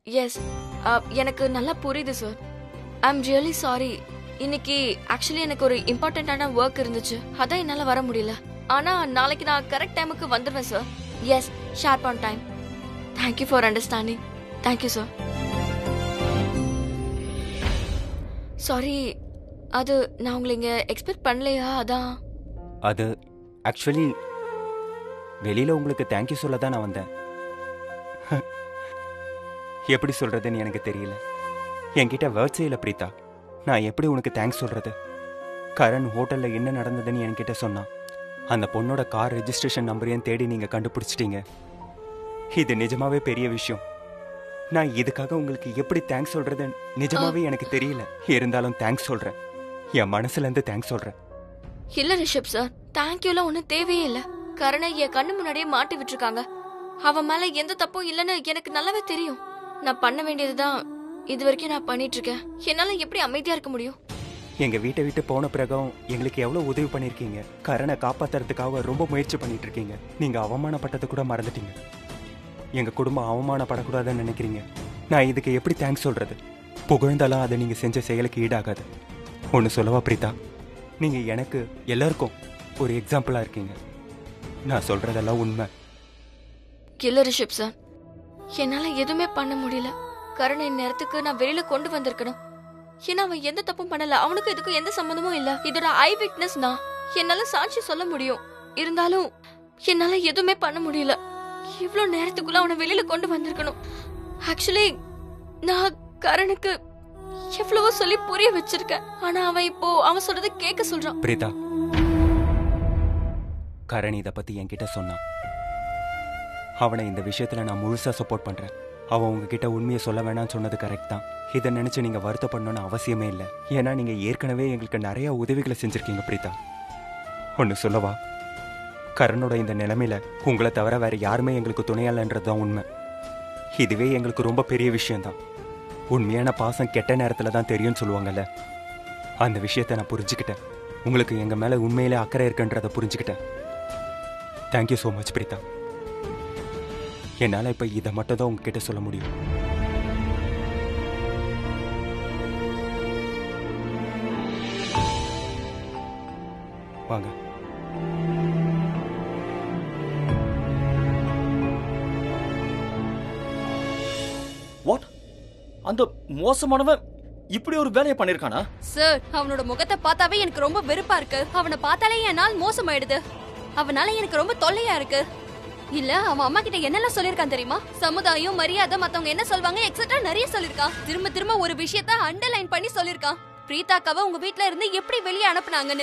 S எனக்கு நல்லா புரியுது sir I am really sorry இன்னைக்கு ஆக்சுவலி எனக்கு ஒரு இம்பார்ட்டண்ட்டான ஒர்க் இருந்துச்சு அதான் என்னால வர முடியல ஆனா நாளைக்கு நான் கரெக்ட் டைமுக்கு வந்துடுவேன் sir yes sharp on time thank you for understanding thank you sir sorry அது நான் உங்களை இங்க எக்ஸ்பெக்ட் பண்ணலையா அதான் அது ஆக்சுவலி வெளியில் உங்களுக்கு தேங்க்யூ சொல்ல தான் நான் வந்தேன் எப்படி சொல்கிறதுன்னு எனக்கு தெரியல என்கிட்ட வேர்ட்ஸே இல்லை பிரீதா நான் எப்படி உனக்கு தேங்க்ஸ் சொல்கிறது கரண் ஹோட்டலில் என்ன நடந்ததுன்னு என்கிட்ட சொன்னான் அந்த பொண்ணோட கார் ரெஜிஸ்ட்ரேஷன் நம்பரையும் தேடி நீங்கள் கண்டுபிடிச்சிட்டீங்க இது நிஜமாவே பெரிய விஷயம் நான் இதுக்காக உங்களுக்கு எப்படி தேங்க்ஸ் சொல்றது நிஜமாவே எனக்கு தெரியல இருந்தாலும் தேங்க்ஸ் சொல்கிறேன் என் மனசுலேருந்து தேங்க்ஸ் சொல்கிறேன் இல்ல ரிஷப் சார் தேங்க்யூலாம் ஒன்றும் தேவையே இல்ல கரணை என் கண்ணு முன்னாடியே மாட்டி விட்டுருக்காங்க அவன் மேல எந்த தப்பும் இல்லைன்னு எனக்கு நல்லாவே தெரியும் நான் பண்ண வேண்டியதுதான் இது வரைக்கும் நான் பண்ணிட்டு இருக்கேன் என்னால எப்படி அமைதியா இருக்க முடியும் எங்க வீட்டை விட்டு போன பிறகும் எங்களுக்கு எவ்வளவு உதவி பண்ணிருக்கீங்க கரணை காப்பாத்துறதுக்காக ரொம்ப முயற்சி பண்ணிட்டு இருக்கீங்க நீங்க அவமானப்பட்டதை கூட மறந்துட்டீங்க எங்க குடும்பம் அவமானப்படக்கூடாதுன்னு நினைக்கிறீங்க நான் இதுக்கு எப்படி தேங்க்ஸ் சொல்றது புகழ்ந்தாலும் அதை நீங்க செஞ்ச செயலுக்கு ஈடாகாது ஒன்று சொல்லவா பிரீதா நீங்க எனக்கு எல்லாருக்கும் ஒரு எக்ஸாம்பிளா இருக்கீங்க நான் சொல்றதெல்லாம் உண்மை இல்ல ரிஷப் சார் என்னால எதுவுமே பண்ண முடியல கரணை நேரத்துக்கு நான் வெளியில கொண்டு வந்திருக்கணும் ஏன்னா அவன் எந்த தப்பும் பண்ணல அவனுக்கு இதுக்கும் எந்த சம்மந்தமும் இல்ல இதோட ஐ விட்னஸ் நான் என்னால சாட்சி சொல்ல முடியும் இருந்தாலும் என்னால எதுவுமே பண்ண முடியல இவ்ளோ நேரத்துக்குள்ள அவனை வெளியில கொண்டு வந்திருக்கணும் ஆக்சுவலி நான் கரணுக்கு எவ்வளவோ சொல்லி புரிய வச்சிருக்கேன் ஆனா அவன் இப்போ அவன் சொல்றதை கேட்க சொல்றான் பிரீதா கரண் இதை பத்தி என்கிட்ட சொன்னான் அவனை இந்த விஷயத்துல நான் முழுசா சப்போர்ட் பண்றேன் அவன் உங்ககிட்ட உண்மையை சொல்ல வேணாம்னு சொன்னது கரெக்ட் தான் இதை நினைச்சு நீங்க வருத்தப்படணும்னு அவசியமே இல்லை ஏன்னா நீங்க ஏற்கனவே எங்களுக்கு நிறைய உதவிகளை செஞ்சிருக்கீங்க பிரீதா ஒன்னு சொல்லவா கரணோட இந்த நிலைமையில உங்களை தவிர வேற யாருமே எங்களுக்கு துணையாலன்றது தான் உண்மை இதுவே எங்களுக்கு ரொம்ப பெரிய விஷயம்தான் உண்மையான பாசம் கெட்ட நேரத்துல தான் தெரியும்னு சொல்லுவாங்கல்ல அந்த விஷயத்தை நான் புரிஞ்சுக்கிட்டேன் உங்களுக்கு எங்க மேல உண்மையிலே அக்கறை இருக்குன்றதை புரிஞ்சுக்கிட்டேன் தேங்க்யூ ஸோ மச் பிரீதா என்னால் இப்போ இதை மட்டும் தான் உங்ககிட்ட சொல்ல முடியும் வாங்க வாட் அந்த மோசமானவன் இப்படி ஒரு வேலையை பண்ணிருக்கானா சார் அவனோட முகத்தை பார்த்தாவே எனக்கு ரொம்ப வெறுப்பா இருக்கு அவனை பார்த்தாலே என் நாள் மோசமாயிடுது அவனால எனக்கு ரொம்ப தொல்லையா இருக்கு இல்ல அவன் அம்மா கிட்ட என்னெல்லாம் சொல்லிருக்கான் தெரியுமா சமுதாயம் மரியாதை மத்தவங்க என்ன சொல்வாங்க எக்ஸெட்ரா நிறைய சொல்லிருக்கான் திரும்ப திரும்ப ஒரு விஷயத்த அண்டர்லைன் பண்ணி சொல்லிருக்கான் பிரீதாக்காவை உங்க வீட்ல இருந்து எப்படி வெளியே அனுப்புனாங்கன்னு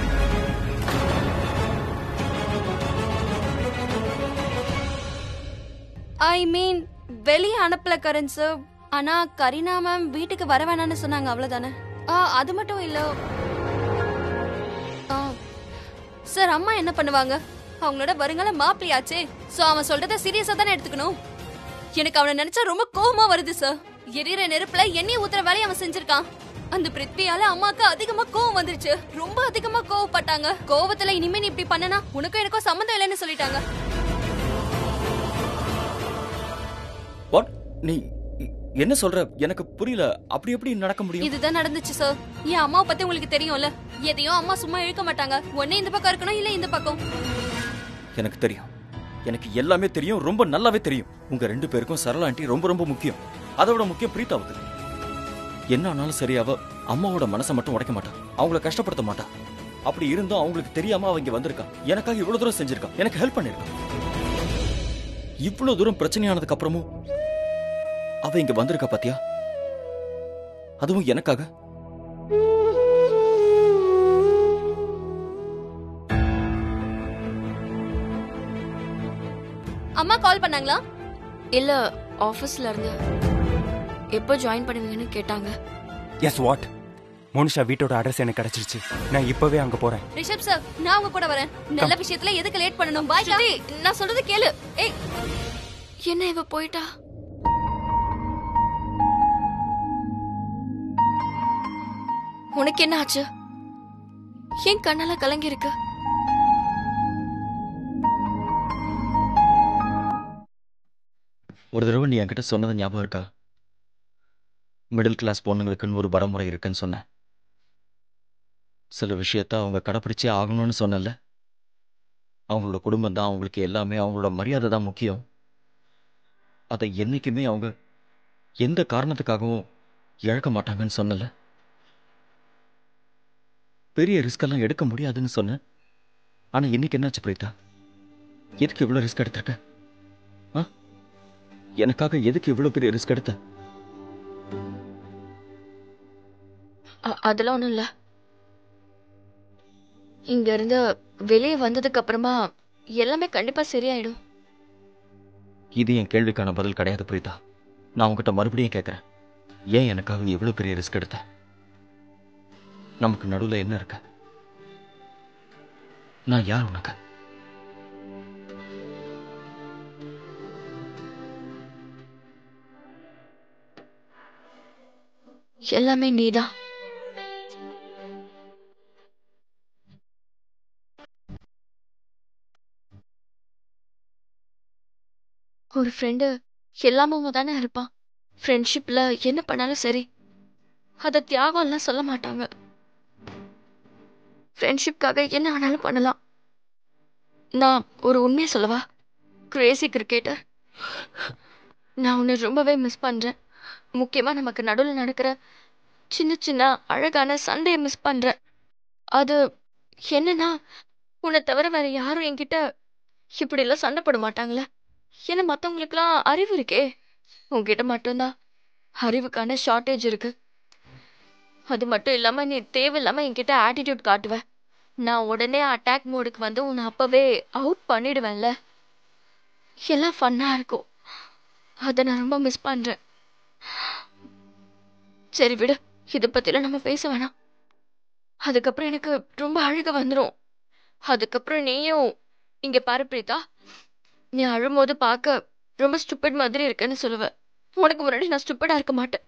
ஐ மீன் வெளியே அனுப்பல கரண் சார் ஆனா கரீனா மேம் வீட்டுக்கு வர வேணாம்னு சொன்னாங்க அவ்வளவுதானே ஆ அது மட்டும் இல்ல ஆ சார் அம்மா என்ன பண்ணுவாங்க அவங்களோட வருங்கால மாப்பிளையாச்சே சோ அவன் சொல்றத சீரியஸா தானே எடுத்துக்கணும் எனக்கு அவனை நினைச்சா ரொம்ப கோவமா வருது சார் எரியற நெருப்புல எண்ணெய் ஊத்துற வேலையை அவன் செஞ்சிருக்கான் அந்த பிருத்வியால அம்மாக்கு அதிகமா கோவம் வந்துருச்சு ரொம்ப அதிகமா கோவப்பட்டாங்க கோவத்துல இனிமே நீ இப்படி பண்ணனா உனக்கும் எனக்கும் சம்மந்தம் இல்லைன்னு சொல்லிட்டாங்க வாட் நீ இ- என்ன சொல்ற எனக்கு புரியல அப்படி எப்படி நடக்க முடியும் இதுதான் நடந்துச்சு சார் என் அம்மாவை பத்தி உங்களுக்கு தெரியும்ல எதையும் அம்மா சும்மா இழுக்க மாட்டாங்க ஒண்ணே இந்த பக்கம் இருக்கணும் இல்ல இந்த பக்கம் எனக்கு தெரியும் எனக்கு எல்லாமே தெரியும் ரொம்ப நல்லாவே தெரியும் உங்க ரெண்டு பேருக்கும் சரளா ஆண்டி ரொம்ப ரொம்ப முக்கியம் அதை விட முக்கியம் பிரீத்தாவுக்கு என்ன ஆனாலும் சரி அவ அம்மாவோட மனசை மட்டும் உடைக்க மாட்டா அவங்கள கஷ்டப்படுத்த மாட்டா அப்படி இருந்தும் அவங்களுக்கு தெரியாம அவ இங்க வந்திருக்கா எனக்காக இவ்வளவு தூரம் செஞ்சிருக்கா எனக்கு ஹெல்ப் பண்ணிருக்கா இவ்வளவு தூரம் பிரச்சனையானதுக்கு அப்புறமும் அவ இங்க வந்திருக்கா பாத்தியா அதுவும் எனக்காக அம்மா கால் பண்ணாங்களா இல்ல ஆபீஸ்ல இருந்து எப்போ ஜாயின் பண்ணுவீங்கன்னு கேட்டாங்க எஸ் வாட் மோனிஷா வீட்டோட அட்ரஸ் எனக்கு கிடைச்சிருச்சு நான் இப்பவே அங்க போறேன் ரிஷப் சார் நான் உங்க கூட வரேன் நல்ல விஷயத்துல எதுக்கு லேட் பண்ணணும் பாய் ஸ்ருதி, நான் சொல்றது கேளு ஏய் என்ன இவ போயிட்டா உனக்கு என்ன ஆச்சு ஏன் கண்ணால கலங்கி இருக்கு ஒரு தடவை நீ என்கிட்ட சொன்னது ஞாபகம் இருக்கா மிடில் கிளாஸ் பொண்ணுங்களுக்குன்னு ஒரு வரமுறை இருக்குன்னு சொன்னேன் சில விஷயத்த அவங்க கடைப்பிடிச்சே ஆகணும்னு சொன்னல அவங்களோட குடும்பம் தான் அவங்களுக்கு எல்லாமே அவங்களோட மரியாதை தான் முக்கியம் அதை என்னைக்குமே அவங்க எந்த காரணத்துக்காகவும் இழக்க மாட்டாங்கன்னு சொன்னல பெரிய ரிஸ்க் எல்லாம் எடுக்க முடியாதுன்னு சொன்னேன் ஆனா இன்னைக்கு என்னாச்சு பிரீதா எதுக்கு இவ்வளவு ரிஸ்க் எடுத்திருக்க ஆ எனக்காக எதுக்கு இவ்வளவு பெரிய ரிஸ்க் எடுத்த அ- அதெல்லாம் ஒண்ணும் இல்ல இங்க இருந்து வெளியே வந்ததுக்கு அப்புறமா எல்லாமே கண்டிப்பா சரியாயிடும் இது என் கேள்விக்கான பதில் கிடையாது பிரீதா நான் உங்ககிட்ட மறுபடியும் கேட்குறேன் ஏன் எனக்காக இவ்வளோ பெரிய ரிஸ்க் எடுத்த நமக்கு நடுவில் என்ன இருக்க நான் யார் உனக்கு எல்லாமே நீதான் ஒரு ஃப்ரெண்டு எல்லாமும் தானே இருப்பான் ஃப்ரெண்ட்ஷிப்ல என்ன பண்ணாலும் சரி அதை தியாகம்லாம் சொல்ல மாட்டாங்க ஃப்ரெண்ட்ஷிப்காக என்ன ஆனாலும் பண்ணலாம் நான் ஒரு உண்மையை சொல்லவா கிரேசி கிரிக்கெட்டர் நான் உன்னை ரொம்பவே மிஸ் பண்றேன் முக்கியமா நமக்கு நடுவில் நடக்கிற சின்ன சின்ன அழகான சண்டையை மிஸ் பண்றேன் அது என்னன்னா உன்னை தவிர வேற யாரும் என்கிட்ட இப்படி எல்லாம் சண்டை போட மாட்டாங்களே ஏன்னா மத்தவங்களுக்குலாம் அறிவு இருக்கே உன்கிட்ட மட்டும்தான் அறிவுக்கான ஷார்ட்டேஜ் இருக்கு அது மட்டும் இல்லாம நீ தேவையில்லாம என்கிட்ட ஆட்டிடியூட் காட்டுவ நான் உடனே அட்டாக் மோடுக்கு வந்து உன்னை அப்பவே அவுட் பண்ணிடுவேன்ல எல்லாம் ஃபன்னா இருக்கும் அதை நான் ரொம்ப மிஸ் பண்றேன் சரி விடு இதை பத்திலாம் நம்ம பேச வேணாம் அதுக்கப்புறம் எனக்கு ரொம்ப அழுக வந்துடும் அதுக்கப்புறம் நீயும் இங்க பாரு பிரீதா நீ அழும்போது பார்க்க ரொம்ப ஸ்டூபிட் மாதிரி இருக்கேன்னு சொல்லுவ உனக்கு முன்னாடி நான் ஸ்டூபிடா இருக்க மாட்டேன்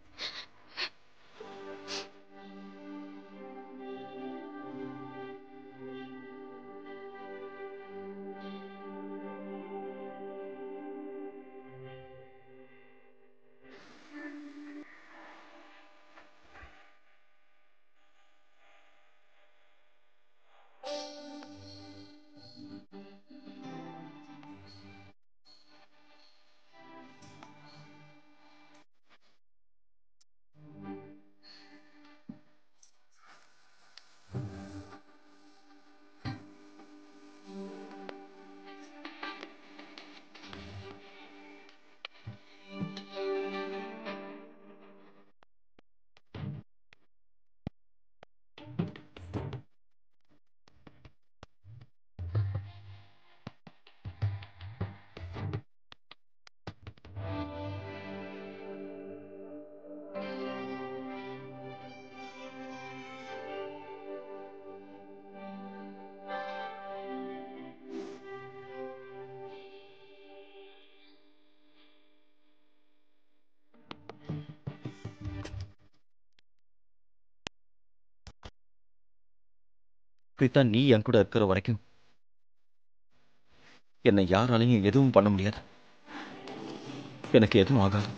பிரீதா நீ என் கூட இருக்கிற வரைக்கும் என்னை யாராலையும் எதுவும் பண்ண முடியாது எனக்கு எதுவும் ஆகாது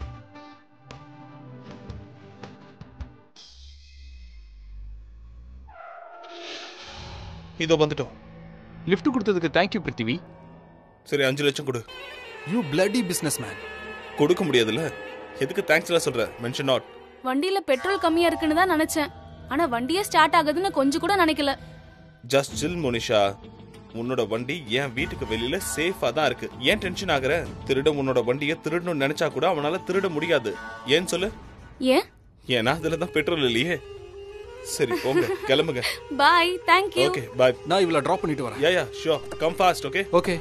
இதோ வந்துட்டோம் லிஃப்ட் கொடுத்ததுக்கு தேங்க்யூ பிருத்திவி சரி அஞ்சு லட்சம் கொடு யூ பிளடி பிசினஸ் மேன் கொடுக்க முடியாதுல்ல எதுக்கு தேங்க்ஸ் எல்லாம் சொல்ற மென்ஷன் நாட் வண்டியில பெட்ரோல் கம்மியா இருக்குன்னு தான் நினைச்சேன் ஆனா வண்டியே ஸ்டார்ட் ஆகுதுன்னு கொஞ்சம் கூட நினைக்கல ஜஸ்ட் சில் மோனிஷா உன்னோட வண்டி என் வீட்டுக்கு வெளியில சேஃபா தான் இருக்கு ஏன் டென்ஷன் ஆகுற திருட உன்னோட வண்டியை திருடணும்னு நினைச்சா கூட அவனால திருட முடியாது ஏன் சொல்லு ஏன் ஏன்னா அதுல தான் பெட்ரோல் இல்லையே சரி போங்க கிளம்புங்க பாய் தேங்க்யூ ஓகே பாய் நான் இவள டிராப் பண்ணிட்டு வரேன் yeah yeah sure come fast okay okay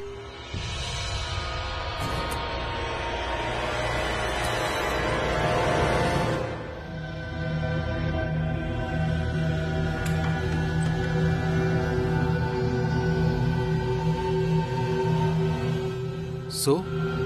so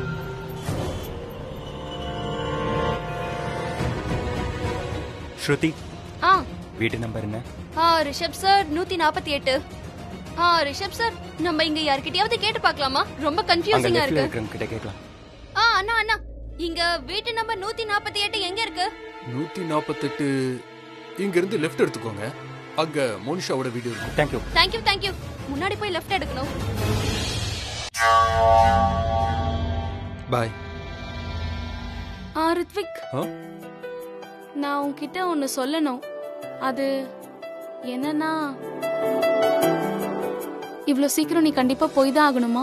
Shruti ஆ வீட்டு நம்பர் என்ன ஆ ரிஷப் சார் நூத்தி நாற்பத்தி எட்டு ஆ ரிஷப் சார் நம்ம இங்க யார்கிட்டயாவது கேட்டு பார்க்கலாமா ரொம்ப அங்க கன்ஃபியூசிங்கா லெஃப்ட்ல இருக்கு இருக்கிறவங்க கிட்ட கேட்கலாம் ஆ அண்ணா அண்ணா இங்க வீட்டு நம்பர் நூத்தி நாற்பத்தி எட்டு எங்க இருக்கு நூத்தி நாற்பத்தெட்டு இங்க இருந்து லெஃப்ட் எடுத்துக்கோங்க அங்க மோனிஷாவோட வீடு இருக்கும் தேங்க்யூ தேங்க்யூ தேங்க்யூ முன்னாடி போய் லெஃப்ட் எடுக்கணும் பாய் ஆ ரித்விக் ஆ? நான் உன்கிட்ட ஒன்னு சொல்லணும் அது என்னன்னா இவ்வளோ சீக்கிரம் நீ கண்டிப்பா போய் தான் ஆகணுமா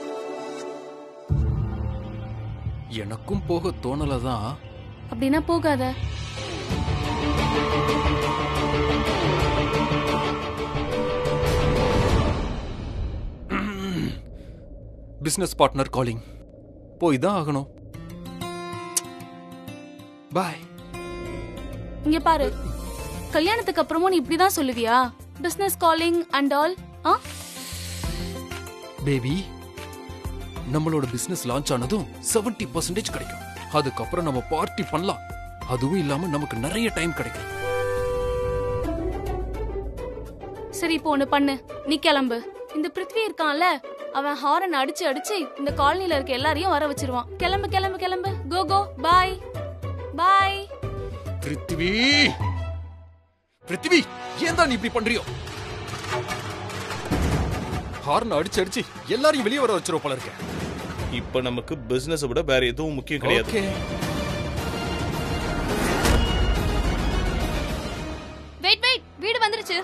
எனக்கும் போக தோணல தான் அப்படின்னா போகாத பிசினஸ் பார்ட்னர் காலிங் போய் தான் ஆகணும் பாய் இங்க பாரு கல்யாணத்துக்கு அப்புறமும் நீ இப்படிதான் சொல்லுவியா பிசினஸ் காலிங் அண்ட் ஆல் ஆ பேபி நம்மளோட பிசினஸ் லான்ச் ஆனதும் 70% பர்சன்டேஜ் கிடைக்கும் அதுக்கப்புறம் நம்ம பார்ட்டி பண்ணலாம் அதுவும் இல்லாம நமக்கு நிறைய டைம் கிடைக்கும் சரி இப்போ ஒண்ணு பண்ணு நீ கிளம்பு இந்த பிருத்வி இருக்கான்ல அவன் ஹாரன் அடிச்சு அடிச்சு இந்த காலனில இருக்க எல்லாரையும் வர வச்சிருவான் கிளம்பு கிளம்பு கிளம்பு கோ கோ பாய் பாய் பிருத்திவி பிருத்திவி ஏன் தான் நீ இப்படி பண்றியோ ஹார்ன் அடிச்சு அடிச்சு எல்லாரையும் வெளியே வர வச்சிரும் போல இருக்க இப்ப நமக்கு பிசினஸ் விட வேற எதுவும் முக்கியம் கிடையாது ஓகே வெயிட் வெயிட் வீடு வந்துருச்சு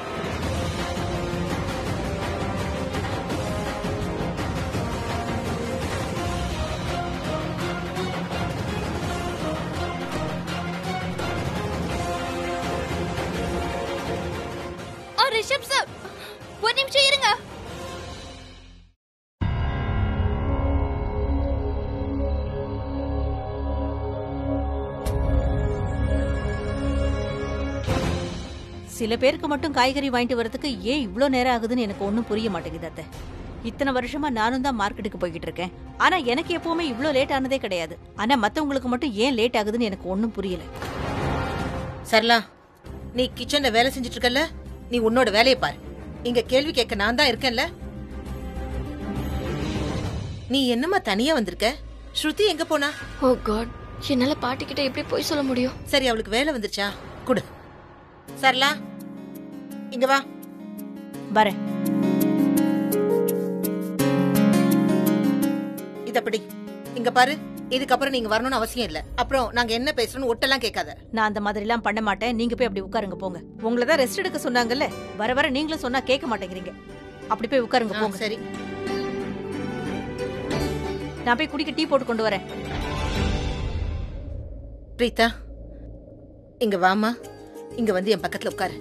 ஆ ரிஷப் சார் ஒரு நிமிஷம் இருங்க சில பேருக்கு மட்டும் காய்கறி வாங்கிட்டு வரதுக்கு ஏன் இவ்ளோ நேரம் ஆகுதுன்னு எனக்கு ஒன்றும் புரிய மாட்டேங்குது அத்தை இத்தனை வருஷமா நானும் தான் மார்க்கெட்டுக்கு போய்கிட்டு இருக்கேன் ஆனா எனக்கு எப்பவுமே இவ்ளோ லேட் ஆனதே கிடையாது ஆனா மத்தவங்களுக்கு மட்டும் ஏன் லேட் ஆகுதுன்னு எனக்கு ஒன்றும் புரியல சரலா நீ கிச்சன்ல வேலை செஞ்சுட்டு இருக்கல்ல நீ உன்னோட வேலையை பாரு இங்க கேள்வி கேட்க நான் தான் இருக்கேன்ல நீ என்னம்மா தனியா வந்திருக்க ஸ்ருதி எங்க போனா ஓ காட் என்னால பாட்டிக்கிட்ட எப்படி போய் சொல்ல முடியும் சரி அவளுக்கு வேலை வந்துருச்சா குடு சரலா இங்க வா வரேன் இதப்படி இங்க பாரு இதுக்கப்புறம் நீங்க வரணும்னு அவசியம் இல்ல அப்புறம் நாங்க என்ன பேசுறோம்னு ஒட்டெல்லாம் கேட்காத நான் அந்த மாதிரிலாம் பண்ண மாட்டேன் நீங்க போய் அப்படி உட்காருங்க போங்க உங்களை தான் ரெஸ்ட் எடுக்க சொன்னாங்கல்ல வர வர நீங்களும் சொன்னா கேட்க மாட்டேங்கிறீங்க அப்படி போய் உட்காருங்க ஆ, போங்க சரி நான் போய் குடிக்க டீ போட்டு கொண்டு வரேன் பிரீதா இங்க வாமா இங்க வந்து என் பக்கத்துல உட்காரு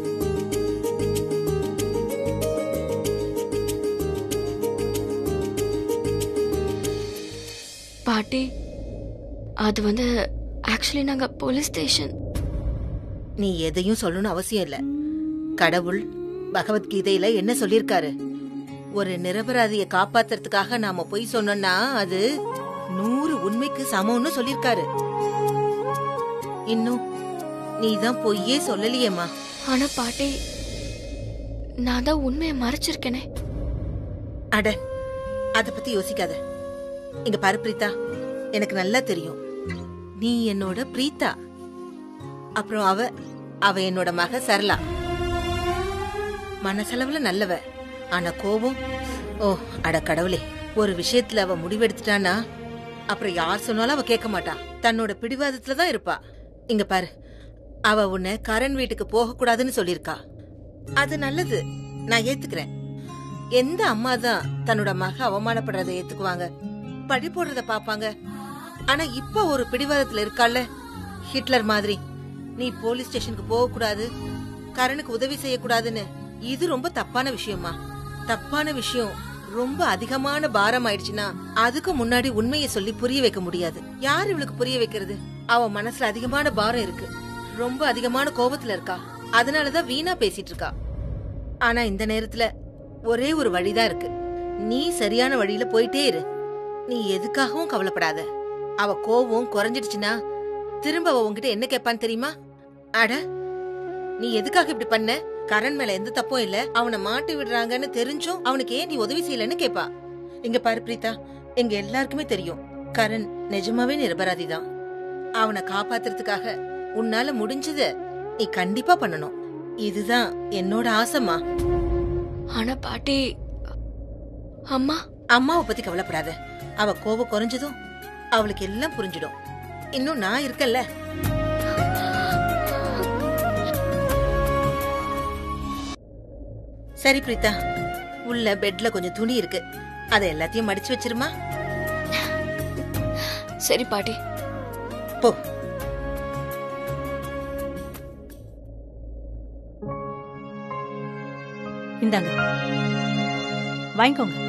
பாட்டி அது வந்து ஆக்சுவலி நாங்க போலீஸ் ஸ்டேஷன் நீ எதையும் சொல்லணும்னு அவசியம் இல்ல கடவுள் பகவத்கீதையில என்ன சொல்லிருக்காரு ஒரு நிரபராதிய காப்பாத்துறதுக்காக நாம பொய் சொன்னோம்னா அது நூறு உண்மைக்கு சமம்னு சொல்லிருக்காரு இன்னும் நீதான் பொய்யே சொல்லலையேம்மா ஆனா பாட்டி நான் தான் உண்மையை மறைச்சிருக்கேனே அட அத பத்தி யோசிக்காத இங்க பாரு பிரீதா எனக்கு நல்லா தெரியும் நீ என்னோட பிரீதா அப்புறம் அவ அவ என்னோட மக சரளா மனசளவுல நல்லவ ஆனா கோபம் ஓ அட கடவுளே ஒரு விஷயத்துல அவ முடிவெடுத்துட்டானா அப்புறம் யார் சொன்னாலும் அவ கேட்க மாட்டா தன்னோட பிடிவாதத்துல தான் இருப்பா இங்க பாரு அவ உன்னை கரண் வீட்டுக்கு போக கூடாதுன்னு சொல்லிருக்கா அது நல்லது நான் ஏத்துக்கிறேன் எந்த அம்மா தான் தன்னோட மக அவமானப்படுறதை ஏத்துக்குவாங்க பழி போடுறத பாப்பாங்க ஆனா இப்ப ஒரு பிடிவாதத்துல இருக்கால ஹிட்லர் மாதிரி நீ போலீஸ் ஸ்டேஷனுக்கு போக கூடாது கரனுக்கு உதவி செய்யக்கூடாதுன்னு இது ரொம்ப தப்பான விஷயமா தப்பான விஷயம் ரொம்ப அதிகமான பாரம் ஆயிடுச்சுன்னா அதுக்கு முன்னாடி உண்மையை சொல்லி புரிய வைக்க முடியாது யார் இவளுக்கு புரிய வைக்கிறது அவ மனசுல அதிகமான பாரம் இருக்கு ரொம்ப அதிகமான கோபத்துல இருக்கா அதனாலதான் வீணா பேசிட்டு இருக்கா ஆனா இந்த நேரத்துல ஒரே ஒரு வழிதான் இருக்கு நீ சரியான வழியில போயிட்டே இரு நீ எதுக்காகவும் கவலைப்படாத அவ கோவம் குறைஞ்சிடுச்சுன்னா திரும்ப அவ உன்கிட்ட என்ன கேட்பான்னு தெரியுமா அட நீ எதுக்காக இப்படி பண்ண கரண் மேல எந்த தப்பும் இல்ல அவனை மாட்டி விடுறாங்கன்னு தெரிஞ்சும் அவனுக்கு ஏன் நீ உதவி செய்யலன்னு கேப்பா இங்க பாரு பிரீதா எங்க எல்லாருக்குமே தெரியும் கரண் நிஜமாவே நிரபராதி தான் அவனை காப்பாத்துறதுக்காக உன்னால முடிஞ்சத நீ கண்டிப்பா பண்ணணும் இதுதான் என்னோட ஆசைமா ஆனா பாட்டி அம்மா அம்மாவை பத்தி கவலைப்படாத அவ கோபம் குறைஞ்சதும் அவளுக்கு எல்லாம் புரிஞ்சிடும் இன்னும் நான் இருக்கல்ல சரி பிரீதா உள்ள பெட்ல கொஞ்சம் துணி இருக்கு அதை எல்லாத்தையும் மடிச்சு வச்சிருமா சரி பாட்டி போ இந்தாங்க வாங்கிக்கோங்க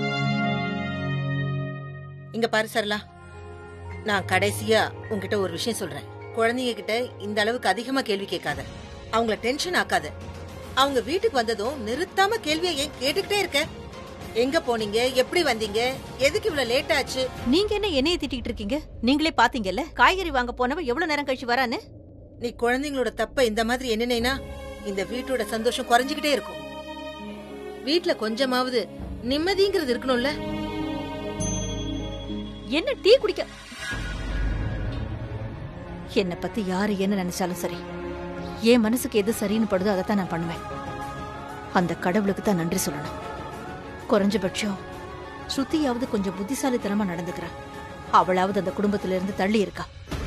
இங்க பாரு சரலா நான் கடைசியா உன்கிட்ட ஒரு விஷயம் சொல்றேன் குழந்தைங்க கிட்ட இந்த அளவுக்கு அதிகமா கேள்வி கேட்காத அவங்கள டென்ஷன் ஆக்காத அவங்க வீட்டுக்கு வந்ததும் நிறுத்தாம கேள்வியை ஏன் கேட்டுக்கிட்டே இருக்க எங்க போனீங்க எப்படி வந்தீங்க எதுக்கு இவ்வளவு லேட் ஆச்சு நீங்க என்ன என்னைய திட்டிட்டு இருக்கீங்க நீங்களே பாத்தீங்கல்ல காய்கறி வாங்க போனவ எவ்வளவு நேரம் கழிச்சு வரான்னு நீ குழந்தைங்களோட தப்ப இந்த மாதிரி எண்ணினேனா இந்த வீட்டோட சந்தோஷம் குறைஞ்சுக்கிட்டே இருக்கும் வீட்ல கொஞ்சமாவது நிம்மதிங்கிறது இருக்கணும்ல என்ன டீ குடிக்க என்ன பத்தி யாரு என்ன நினைச்சாலும் சரி என் மனசுக்கு எது சரின்னு படுதோ அதைத்தான் நான் பண்ணுவேன் அந்த கடவுளுக்கு தான் நன்றி சொல்லணும் குறைஞ்சபட்சம் ஸ்ருதியாவது கொஞ்சம் புத்திசாலித்தனமா நடந்துக்கிறா அவளாவது அந்த குடும்பத்துல இருந்து தள்ளி இருக்கா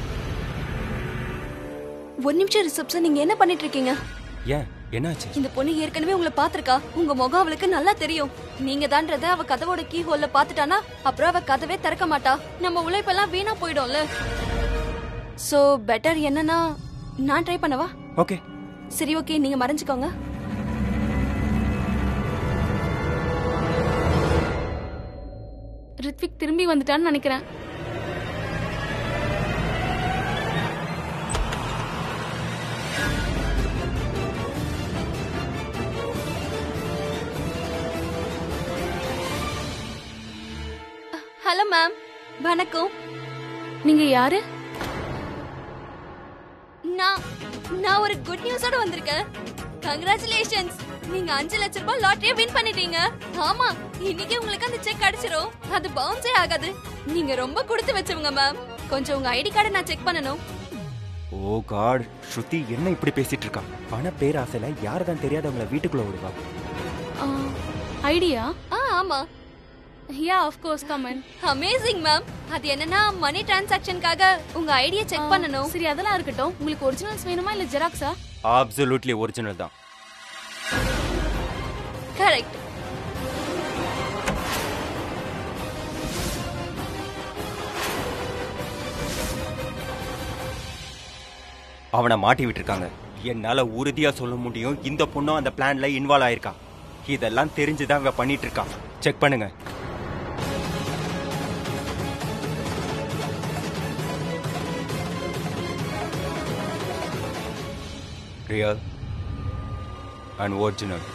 ஒரு நிமிஷம் ரிசப்ஷன் நீங்க என்ன பண்ணிட்டு இருக்கீங்க ஏன் என்னாச்சு இந்த பொண்ணு ஏற்கனவே உங்களை பாத்திருக்கா உங்க முகம் அவளுக்கு நல்லா தெரியும் நீங்க தான்றத அவ கதவோட கீ ஹோல்ல பாத்துட்டானா அப்புறம் அவ கதவே திறக்க மாட்டா நம்ம உழைப்பெல்லாம் வீணா போயிடும்ல சோ பெட்டர் என்னன்னா நான் ட்ரை பண்ணவா ஓகே சரி ஓகே நீங்க மறைஞ்சுக்கோங்க ரித்விக் திரும்பி வந்துட்டான்னு நினைக்கிறேன் ஹலோ மேம் வணக்கம் நீங்க யாரு நான் நான் ஒரு குட் நியூஸோட வந்திருக்கேன் கங்க்ராச்சுலேஷன்ஸ் நீங்க அஞ்சு லட்ச ரூபாய் லாட்டரியை வின் பண்ணிட்டீங்க ஆமா இன்னைக்கு உங்களுக்கு அந்த செக் கிடைச்சிரும் அது பவுன்ஸே ஆகாது நீங்க ரொம்ப கொடுத்து வச்சவங்க மேம் கொஞ்சம் உங்க ஐடி கார்டை நான் செக் பண்ணணும் ஓ காட் ஸ்ருதி என்ன இப்படி பேசிட்டு இருக்கா பண பேராசையில யார் தான் தெரியாதவங்கள வீட்டுக்குள்ள விடுவா ஐடியா ஆ ஆமா yeah of course come on amazing ma'am அது என்னன்னா மணி டிரான்சாக்ஷனுக்காக உங்க ஐடியை செக் பண்ணணும் சரி அதெல்லாம் இருக்கட்டும் உங்களுக்கு ஒரிஜினல்ஸ் வேணுமா இல்ல ஜெராக்ஸா அப்சல்யூட்லி ஒரிஜினல் தான் கரெக்ட் அவனை மாட்டி விட்டுருக்காங்க என்னால உறுதியா சொல்ல முடியும் இந்த பொண்ணும் அந்த பிளான்ல இன்வால்வ் ஆயிருக்கா இதெல்லாம் தெரிஞ்சுதான் இவ பண்ணிட்டு இருக்கான் செக் பண்ணுங்க ரியல் அண்ட் ஒரிஜினல்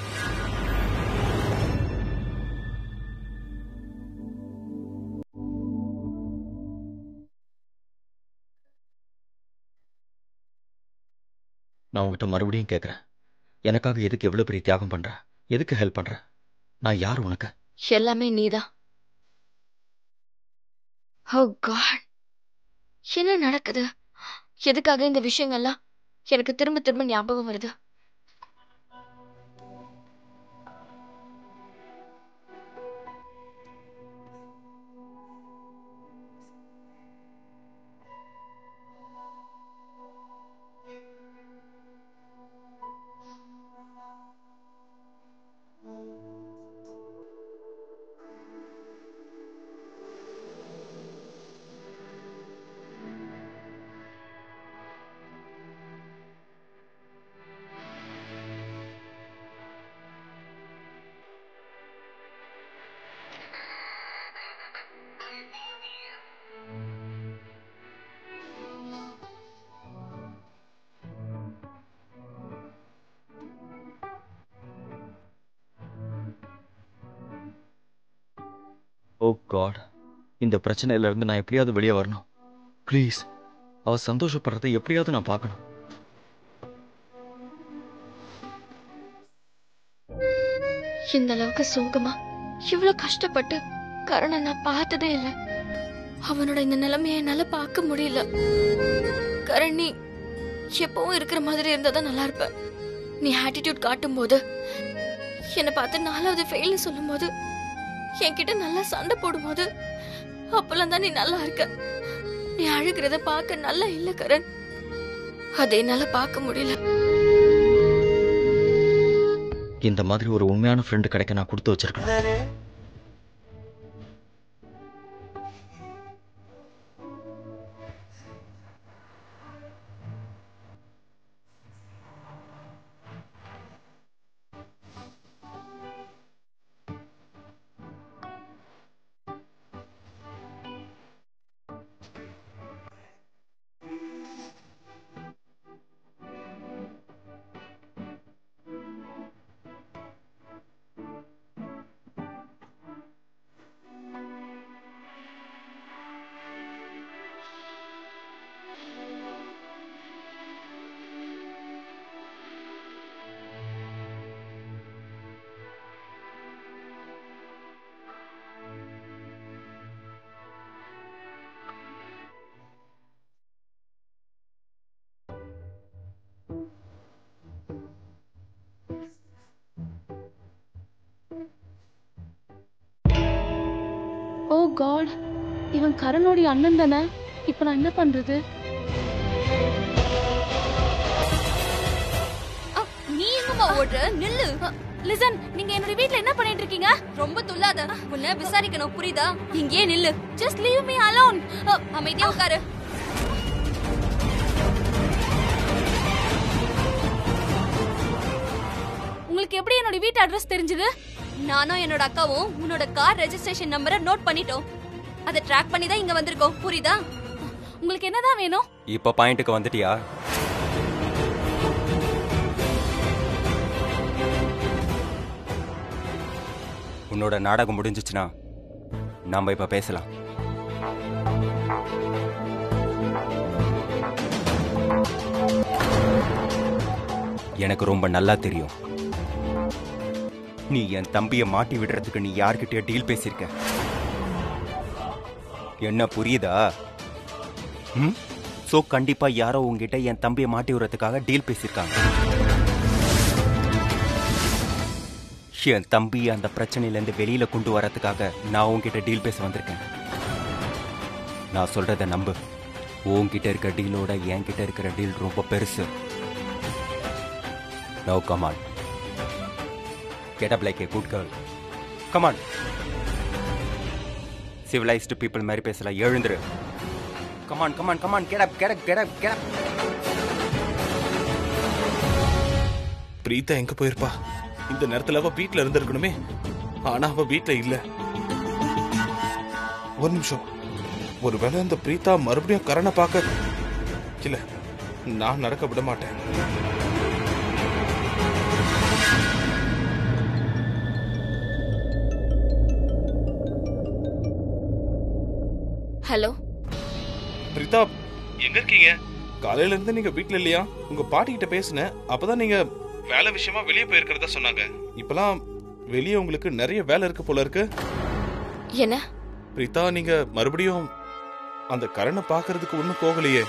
நான் உங்ககிட்ட மறுபடியும் கேட்குறேன் எனக்காக எதுக்கு எவ்வளோ பெரிய தியாகம் பண்ற எதுக்கு ஹெல்ப் பண்ற நான் யார் உனக்கு எல்லாமே நீதான் ஓ காட் என்ன நடக்குது எதுக்காக இந்த விஷயங்கள்லாம் எனக்கு திரும்ப திரும்ப ஞாபகம் வருது ஓ காட் இந்த பிரச்சனையில இருந்து நான் எப்படியாவது வெளியே வரணும் ப்ளீஸ் அவ சந்தோஷப்படுறதை எப்படியாவது நான் பார்க்கணும் இந்த அளவுக்கு சோகமா இவ்வளவு கஷ்டப்பட்டு கரணை நான் பார்த்ததே இல்லை அவனோட இந்த நிலைமையை என்னால பார்க்க முடியல கரண் நீ எப்பவும் இருக்கிற மாதிரி இருந்தா தான் நல்லா இருப்ப நீ ஆட்டிடியூட் காட்டும் போது என்னை பார்த்து நாலாவது ஃபெயில்னு சொல்லும் போது என்கிட்ட நல்லா சண்டை போடும்போது அப்பெல்லாம் தான் நீ நல்லா இருக்க நீ அழுகிறத பார்க்க நல்லா இல்ல கரண் அதை என்னால பார்க்க முடியல இந்த மாதிரி ஒரு உண்மையான ஃப்ரெண்டு கிடைக்க நான் கொடுத்து வச்சிருக்கேன் ஓ காட் இவன் கரணுடைய அண்ணன் தானே இப்போ நான் என்ன பண்றது ஆ, நீ எங்கம்மா ஓடுற நில்லு லிசன் நீங்க என்னோட வீட்ல என்ன பண்ணிட்டு இருக்கீங்க ரொம்ப துள்ளாத உன்னை விசாரிக்கணும் புரியுதா இங்கேயே நில்லு ஜஸ்ட் லீவ் மீ அலோன் ஆ, அமைதியா உட்காரு உங்களுக்கு எப்படி என்னோட வீட்டு அட்ரஸ் தெரிஞ்சது நானும் என்னோட அக்காவும் உன்னோட கார் ரெஜிஸ்ட்ரேஷன் நம்பரை நோட் பண்ணிட்டோம் அதை ட்ராக் பண்ணி தான் இங்க வந்திருக்கோம் புரியுதா உங்களுக்கு என்னதான் வேணும் இப்போ பாயிண்ட்டுக்கு வந்துட்டியா உன்னோட நாடகம் முடிஞ்சிச்சுன்னா நாம இப்ப பேசலாம் எனக்கு ரொம்ப நல்லா தெரியும் நீ என் தம்பியை மாட்டி விடுறதுக்கு நீ யார்கிட்டயோ டீல் பேசியிருக்க என்ன புரியுதா ம் ஸோ கண்டிப்பா யாரோ உங்ககிட்ட என் தம்பியை மாட்டி விடுறதுக்காக டீல் பேசியிருக்காங்க என் தம்பி அந்த பிரச்சனையிலேருந்து வெளியில கொண்டு வரதுக்காக நான் உன்கிட்ட டீல் பேச வந்திருக்கேன் நான் சொல்றத நம்பு உன்கிட்ட இருக்க டீலோட என்கிட்ட இருக்கிற டீல் ரொம்ப பெருசு no come on get up like a good girl come on civilised people மாதிரி பேசலாம் எழுந்துரு come on come on come on get up get up get up get up Preetha எங்க போயிருப்பா இந்த நேரத்துல அவ வீட்ல இருந்திருக்கணுமே ஆனா அவ வீட்ல இல்ல ஒரு நிமிஷம் ஒருவேளை இந்த பிரீதா மறுபடியும் கரணை பார்க்க இல்ல நான் நடக்க விட மாட்டேன் ஹலோ பிரீதா எங்க இருக்கீங்க காலையில இருந்து நீங்க வீட்ல இல்லையா உங்க பாட்டி கிட்ட பேசினேன் அப்பதான் நீங்க வேலை விஷயமா வெளியே போயிருக்கிறதா சொன்னாங்க இப்பலாம் வெளியே உங்களுக்கு நிறைய வேலை இருக்கு போல இருக்கு என்ன பிரீதா நீங்க மறுபடியும் அந்த கரணை பாக்குறதுக்கு ஒண்ணும் போகலையே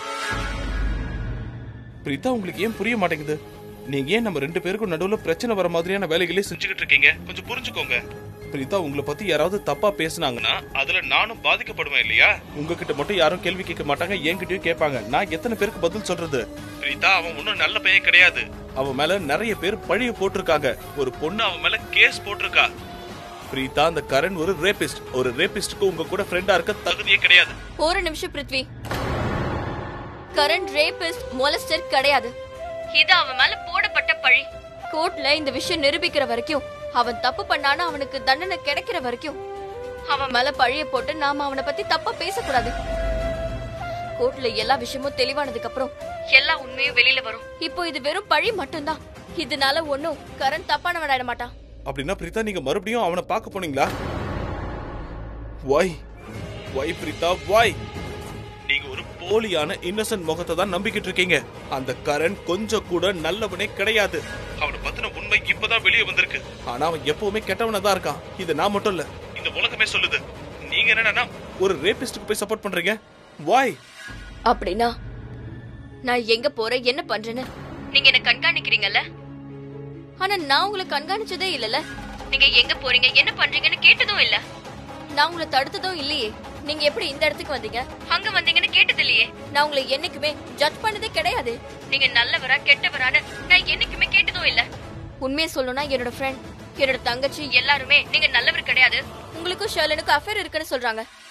பிரீதா உங்களுக்கு ஏன் புரிய மாட்டேங்குது நீங்க ஏன் நம்ம ரெண்டு பேருக்கும் நடுவுல பிரச்சனை வர மாதிரியான வேலைகளே செஞ்சுக்கிட்டு இருக்கீங்க கொஞ்சம் புரிஞ்சுக்கோங்க பிரீதா உங்களை பத்தி யாராவது தப்பா பேசுனாங்கன்னா அதுல நானும் பாதிக்கப்படுவேன் இல்லையா உங்ககிட்ட மட்டும் யாரும் கேள்வி கேட்க மாட்டாங்க என்கிட்டயும் கேட்பாங்க நான் எத்தனை பேருக்கு பதில் சொல்றது பிரீதா அவன் ஒன்னும் நல்ல பையன் கிடையாது அவன் மேல நிறைய பேர் பழிய போட்டிருக்காங்க ஒரு பொண்ணு அவன் மேல கேஸ் போட்டிருக்கா பிரீதா அந்த கரண் ஒரு ரேபிஸ்ட் ஒரு ரேபிஸ்டுக்கு உங்க கூட ஃப்ரெண்டா இருக்க தகுதியே கிடையாது ஒரு நிமிஷம் பிருத்வி கரண் ரேபிஸ்ட் மொலஸ்டர் கிடையாது இது அவன் மேல போடப்பட்ட பழி கோர்ட்ல இந்த விஷயம் நிரூபிக்கிற வரைக்கும் அவன் தப்பு பண்ணானா அவனுக்கு தண்டனை கிடைக்கிற வரைக்கும் அவன் மேல பழிய போட்டு நாம அவனை பத்தி தப்பா பேசக்கூடாது கோர்ட்ல எல்லா விஷயமும் தெளிவானதுக்கு அப்புறம் எல்லா உண்மையும் வெளியில வரும் இப்போ இது வெறும் பழி மட்டும்தான் இதனால ஒண்ணும் கரண் தப்பானவன் ஆயிட மாட்டான் அப்படின்னா பிரீதா நீங்க மறுபடியும் அவனை பார்க்க போனீங்களா வாய் வாய் பிரீதா வாய் நீங்க ஒரு போலியான இன்னசென்ட் முகத்தை தான் நம்பிக்கிட்டு இருக்கீங்க அந்த கரண் கொஞ்சம் கூட நல்லவனே கிடையாது அவனை பத்தின உண்மை இப்பதான் வெளியே வந்திருக்கு ஆனா அவன் எப்பவுமே கெட்டவனா தான் இருக்கான் இது நான் மட்டும் இல்ல இந்த உலகமே சொல்லுது நீங்க என்னன்னா ஒரு ரேபிஸ்டுக்கு போய் சப்போர்ட் பண்றீங்க வாய் அப்படின்னா நான் எங்க போறேன் என்ன பண்றேன்னு நீங்க என்ன கண்காணிக்கிறீங்கல்ல ஆனா நான் உங்களை கண்காணிச்சதே இல்லல நீங்க எங்க போறீங்க என்ன பண்றீங்கன்னு கேட்டதும் இல்ல நான் உங்களை தடுத்ததும் இல்லையே நீங்க எப்படி இந்த இடத்துக்கு வந்தீங்க அங்க வந்தீங்கன்னு கேட்டது இல்லையே நான் உங்களை என்னைக்குமே ஜட்ஜ் பண்ணதே கிடையாது நீங்க நல்லவரா கெட்டவரான்னு நான் என்னைக்குமே கேட்டதும் இல்ல உண்மையை சொல்லணும்னா என்னோட ஃப்ரெண்ட் என்னோட தங்கச்சி எல்லாருமே நீங்க நல்லவர் கிடையாது உங்களுக்கும் ஷர்லனுக்கும் அஃபேர் இருக்குன்னு சொல்றாங்க